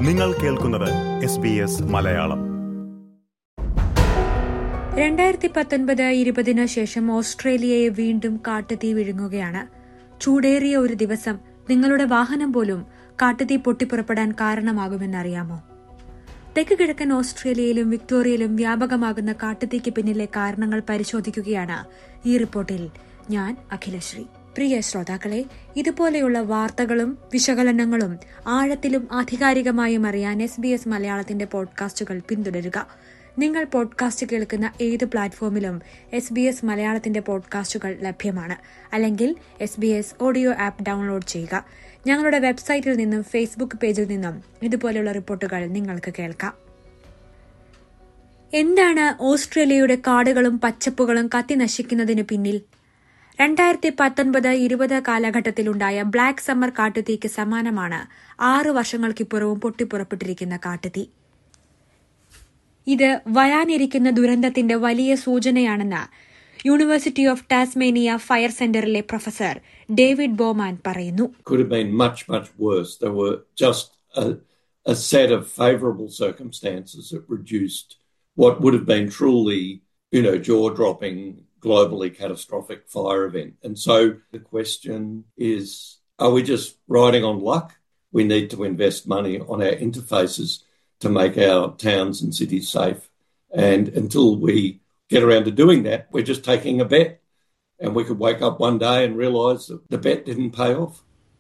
നിങ്ങൾ കേൾക്കുന്നത് S B S Malayalam രണ്ടായിരത്തി പത്തൊൻപത് ഇരുപതിന് ശേഷം ഓസ്ട്രേലിയയെ വീണ്ടും കാട്ടുതീ വിഴുങ്ങുകയാണ് ചൂടേറിയ ഒരു ദിവസം നിങ്ങളുടെ വാഹനം പോലും കാട്ടുതീ പൊട്ടിപ്പുറപ്പെടാൻ കാരണമാകുമെന്നറിയാമോ തെക്ക് കിഴക്കൻ ഓസ്ട്രേലിയയിലും വിക്ടോറിയയിലും വ്യാപകമാകുന്ന കാട്ടുതീക്ക് പിന്നിലെ കാരണങ്ങൾ പരിശോധിക്കുകയാണ് ഈ റിപ്പോർട്ടിൽ ഞാൻ അഖിലശ്രീ പ്രിയ ശ്രോതാക്കളെ ഇതുപോലെയുള്ള വാർത്തകളും വിശകലനങ്ങളും ആഴത്തിലും ആധികാരികമായും അറിയാൻ എസ് ബി എസ് മലയാളത്തിന്റെ പോഡ്കാസ്റ്റുകൾ പിന്തുടരുക നിങ്ങൾ പോഡ്കാസ്റ്റ് കേൾക്കുന്ന ഏത് പ്ലാറ്റ്ഫോമിലും എസ് ബി എസ് മലയാളത്തിന്റെ പോഡ്കാസ്റ്റുകൾ ലഭ്യമാണ് അല്ലെങ്കിൽ S B S audio app download ചെയ്യുക ഞങ്ങളുടെ വെബ്സൈറ്റിൽ നിന്നും ഫേസ്ബുക്ക് പേജിൽ നിന്നും ഇതുപോലെയുള്ള റിപ്പോർട്ടുകൾ നിങ്ങൾക്ക് കേൾക്കാം എന്താണ് ഓസ്ട്രേലിയയുടെ കാടുകളും പച്ചപ്പുകളും കത്തി നശിക്കുന്നതിന് പിന്നിൽ രണ്ടായിരത്തി പത്തൊൻപത് ഇരുപത് കാലഘട്ടത്തിലുണ്ടായ ബ്ലാക്ക് സമ്മർ കാട്ടുതീക്ക് സമാനമാണ് ആറ് വർഷങ്ങൾക്കിപ്പുറവും പൊട്ടിപ്പുറപ്പെട്ടിരിക്കുന്ന കാട്ടുതീ ഇത് വരാനിരിക്കുന്ന ദുരന്തത്തിന്റെ വലിയ സൂചനയാണെന്ന് യൂണിവേഴ്സിറ്റി ഓഫ് ടാസ്മേനിയ ഫയർ സെന്ററിലെ പ്രൊഫസർ ഡേവിഡ് ബോമാൻ പറയുന്നു could have been much, much worse. There were just a, a set of favourable circumstances that reduced what would have been truly, you know, jaw dropping, globally catastrophic fire event. And so the question is are we just riding on luck? We need to invest money on our interfaces to make our towns and cities safe. And until we get around to doing that, we're just taking a bet. And we could wake up one day and realise that the bet didn't pay off.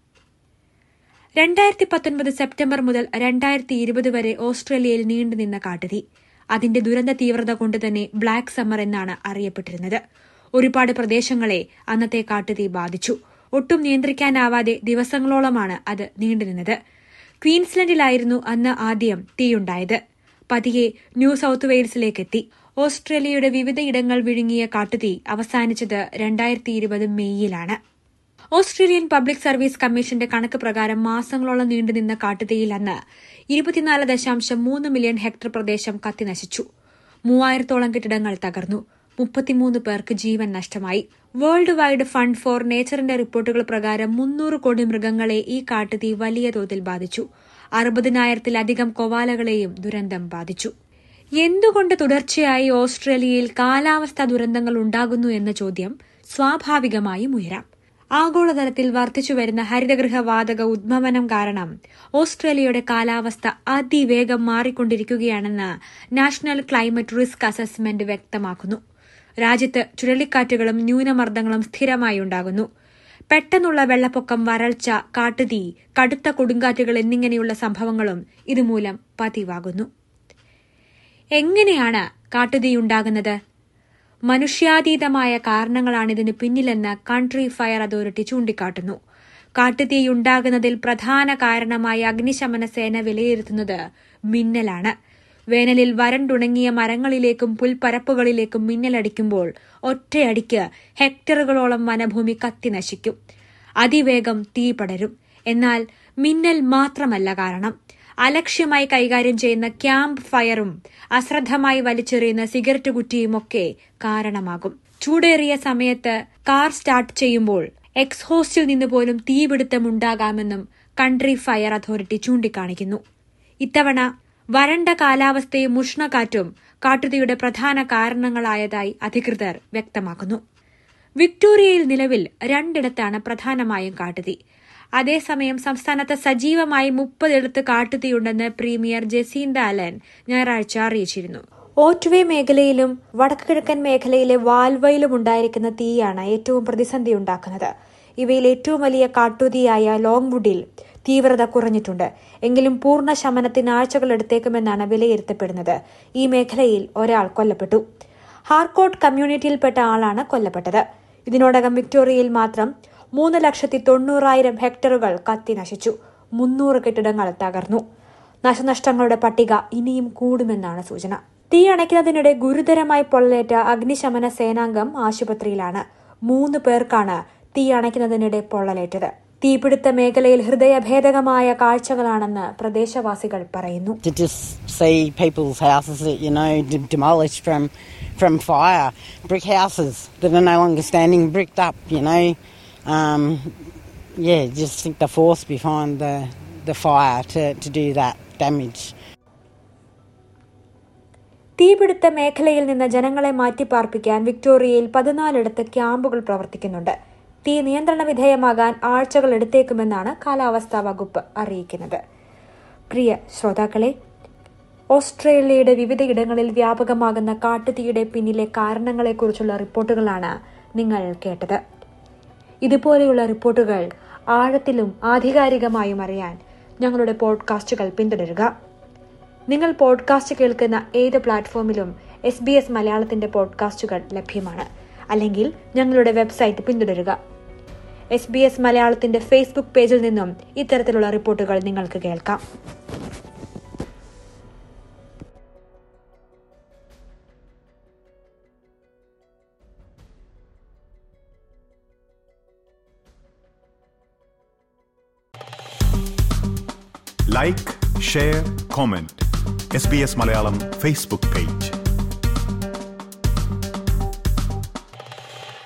രണ്ടായിരത്തി പത്തൊൻപത് September മുതൽ രണ്ടായിരത്തി ഇരുപത് വരെ ഓസ്ട്രേലിയയിൽ നീണ്ടുനിന്ന കാട്ടുതീ അതിന്റെ ദുരന്ത തീവ്രത കൊണ്ട് തന്നെ ബ്ലാക്ക് സമ്മർ എന്നാണ് അറിയപ്പെട്ടിരുന്നത് ഒരുപാട് പ്രദേശങ്ങളെ അന്നത്തെ കാട്ടുതീ ബാധിച്ചു ഒട്ടും നിയന്ത്രിക്കാനാവാതെ ദിവസങ്ങളോളമാണ് അത് നീണ്ടുനിന്നത് ക്വീൻസ്ലൻഡിലായിരുന്നു അന്ന് ആദ്യം തീയുണ്ടായത് പതിയെ ന്യൂ സൌത്ത് വെയിൽസിലേക്കെത്തി ഓസ്ട്രേലിയയുടെ വിവിധയിടങ്ങൾ വിഴുങ്ങിയ കാട്ടുതീ അവസാനിച്ചത് രണ്ടായിരത്തി ഇരുപത് മെയ്യിലാണ് ഓസ്ട്രേലിയൻ പബ്ലിക് സർവീസ് കമ്മീഷന്റെ കണക്ക് പ്രകാരം മാസങ്ങളോളം നീണ്ടുനിന്ന കാട്ടുതീയിൽ അന്ന് ഇരുപത്തിനാല് ദശാംശം മൂന്ന് മില്യൺ ഹെക്ടർ പ്രദേശം കത്തിനശിച്ചു മൂവായിരത്തോളം കെട്ടിടങ്ങൾ തകർന്നു മുപ്പത്തിമൂന്ന് പേർക്ക് ജീവൻ നഷ്ടമായി വേൾഡ് വൈഡ് ഫണ്ട് ഫോർ നേച്ചറിന്റെ റിപ്പോർട്ടുകൾ പ്രകാരം മുന്നൂറ് കോടി മൃഗങ്ങളെ ഈ കാട്ടുതീ വലിയ തോതിൽ ബാധിച്ചു അറുപതിനായിരത്തിലധികം കൊവാലകളെയും ദുരന്തം ബാധിച്ചു എന്തുകൊണ്ട് തുടർച്ചയായി ഓസ്ട്രേലിയയിൽ കാലാവസ്ഥാ ദുരന്തങ്ങൾ ഉണ്ടാകുന്നു എന്ന ചോദ്യം സ്വാഭാവികമായും ഉയരാം ആഗോളതലത്തിൽ വർദ്ധിച്ചുവരുന്ന ഹരിതഗൃഹ വാതക ഉദ്ഭവനം കാരണം ഓസ്ട്രേലിയയുടെ കാലാവസ്ഥ അതിവേഗം മാറിക്കൊണ്ടിരിക്കുകയാണെന്ന് നാഷണൽ ക്ലൈമറ്റ് റിസ്ക് അസസ്മെന്റ് വ്യക്തമാക്കുന്നു രാജ്യത്ത് ചുഴലിക്കാറ്റുകളും ന്യൂനമർദ്ദങ്ങളും സ്ഥിരമായി ഉണ്ടാകുന്നു പെട്ടെന്നുള്ള വെള്ളപ്പൊക്കം വരൾച്ച കാട്ടുതീ കടുത്ത കൊടുങ്കാറ്റുകൾ എന്നിങ്ങനെയുള്ള സംഭവങ്ങളും ഇതുമൂലം പതിവാകുന്നു എങ്ങനെയാണ് കാട്ടുതീയുണ്ടാകുന്നത് മനുഷ്യാതീതമായ കാരണങ്ങളാണിതിന് പിന്നിലെന്ന് കൺട്രി ഫയർ അതോറിറ്റി ചൂണ്ടിക്കാട്ടുന്നു കാട്ടുതീയുണ്ടാകുന്നതിൽ പ്രധാന കാരണമായി അഗ്നിശമന സേന വിലയിരുത്തുന്നത് മിന്നലാണ് വേനലിൽ വരണ്ടുണങ്ങിയ മരങ്ങളിലേക്കും പുൽപ്പരപ്പുകളിലേക്കും മിന്നലടിക്കുമ്പോൾ ഒറ്റയടിക്ക് ഹെക്ടറുകളോളം വനഭൂമി കത്തിനശിക്കും അതിവേഗം തീ പടരും എന്നാൽ മിന്നൽ മാത്രമല്ല കാരണം അലക്ഷ്യമായി കൈകാര്യം ചെയ്യുന്ന ക്യാമ്പ് ഫയറും അശ്രദ്ധമായി വലിച്ചെറിയുന്ന സിഗരറ്റ് കുറ്റിയുമൊക്കെ കാരണമാകും ചൂടേറിയ സമയത്ത് കാർ സ്റ്റാർട്ട് ചെയ്യുമ്പോൾ എക്സ്ഹോസ്റ്റിൽ നിന്ന് പോലും തീപിടുത്തമുണ്ടാകാമെന്നും കൺട്രി ഫയർ അതോറിറ്റി ചൂണ്ടിക്കാണിക്കുന്നു ഇത്തവണ വരണ്ട കാലാവസ്ഥയും ഉഷ്ണക്കാറ്റും കാട്ടുതീയുടെ പ്രധാന കാരണങ്ങളായതായി അധികൃതർ വ്യക്തമാക്കുന്നു വിക്ടോറിയയിൽ നിലവിൽ രണ്ടിടത്താണ് പ്രധാനമായും കാട്ടുതീ അതേസമയം സംസ്ഥാനത്ത് സജീവമായി മുപ്പതിടത്ത് കാട്ടുതീയുണ്ടെന്ന് പ്രീമിയർ ജസീന്ത അലൻ ഞായറാഴ്ച അറിയിച്ചിരുന്നു ഓട്ട്വേ മേഖലയിലും വടക്കുകിഴക്കൻ മേഖലയിലെ വാൽവയിലും ഉണ്ടായിരിക്കുന്ന തീയാണ് ഏറ്റവും പ്രതിസന്ധി ഉണ്ടാക്കുന്നത് ഇവയിൽ ഏറ്റവും വലിയ കാട്ടുതീയായ ലോങ്വുഡിൽ തീവ്രത കുറഞ്ഞിട്ടുണ്ട് എങ്കിലും പൂർണ്ണ ശമനത്തിന് ആഴ്ചകൾ എടുത്തേക്കുമെന്നാണ് വിലയിരുത്തപ്പെടുന്നത് ഈ മേഖലയിൽ ഒരാൾ കൊല്ലപ്പെട്ടു ഹാർക്കോട്ട് കമ്മ്യൂണിറ്റിയിൽപ്പെട്ട ആളാണ് കൊല്ലപ്പെട്ടത് ഇതിനോടകം വിക്ടോറിയയിൽ മാത്രം മൂന്ന് ലക്ഷത്തി തൊണ്ണൂറായിരം ഹെക്ടറുകൾ കത്തി നശിച്ചു മുന്നൂറ് കെട്ടിടങ്ങൾ തകർന്നു നാശനഷ്ടങ്ങളുടെ പട്ടിക ഇനിയും കൂടുമെന്നാണ് സൂചന തീ അണയ്ക്കുന്നതിനിടെ ഗുരുതരമായി പൊള്ളലേറ്റ അഗ്നിശമന സേനാംഗം ആശുപത്രിയിലാണ് മൂന്ന് പേർക്കാണ് തീ അണയ്ക്കുന്നതിനിടെ പൊള്ളലേറ്റത് തീപിടുത്ത മേഖലയിൽ ഹൃദയഭേദകമായ കാഴ്ചകളാണെന്ന് പ്രദേശവാസികൾ പറയുന്നു to just see people's houses that you know d- demolished from from fire, brick houses that are no longer standing, bricked up. You know, um, yeah, just think the force behind the the fire to, to do that damage. തീപിടുത്ത മേഖലയിൽ നിന്ന് ജനങ്ങളെ മാറ്റിപ്പാർപ്പിക്കാൻ വിക്ടോറിയയിൽ പതിനാലിടത്ത് ക്യാമ്പുകൾ പ്രവർത്തിക്കുന്നുണ്ട് തീ നിയന്ത്രണ വിധേയമാകാൻ ആഴ്ചകൾ എടുത്തേക്കുമെന്നാണ് കാലാവസ്ഥാ വകുപ്പ് അറിയിക്കുന്നത് പ്രിയ ശ്രോതാക്കളെ ഓസ്ട്രേലിയയുടെ വിവിധയിടങ്ങളിൽ വ്യാപകമാകുന്ന കാട്ടുതീയുടെ പിന്നിലെ കാരണങ്ങളെക്കുറിച്ചുള്ള റിപ്പോർട്ടുകളാണ് നിങ്ങൾ കേട്ടത് ഇതുപോലെയുള്ള റിപ്പോർട്ടുകൾ ആഴത്തിലും ആധികാരികമായും അറിയാൻ ഞങ്ങളുടെ പോഡ്കാസ്റ്റുകൾ പിന്തുടരുക നിങ്ങൾ പോഡ്കാസ്റ്റ് കേൾക്കുന്ന ഏത് പ്ലാറ്റ്ഫോമിലും എസ് ബി എസ് മലയാളത്തിന്റെ പോഡ്കാസ്റ്റുകൾ ലഭ്യമാണ് അല്ലെങ്കിൽ ഞങ്ങളുടെ വെബ്സൈറ്റ് പിന്തുടരുക എസ് ബി എസ് മലയാളത്തിന്റെ ഫേസ്ബുക്ക് പേജിൽ നിന്നും ഇത്തരത്തിലുള്ള റിപ്പോർട്ടുകൾ നിങ്ങൾക്ക് കേൾക്കാം like share comment S B S Malayalam Facebook page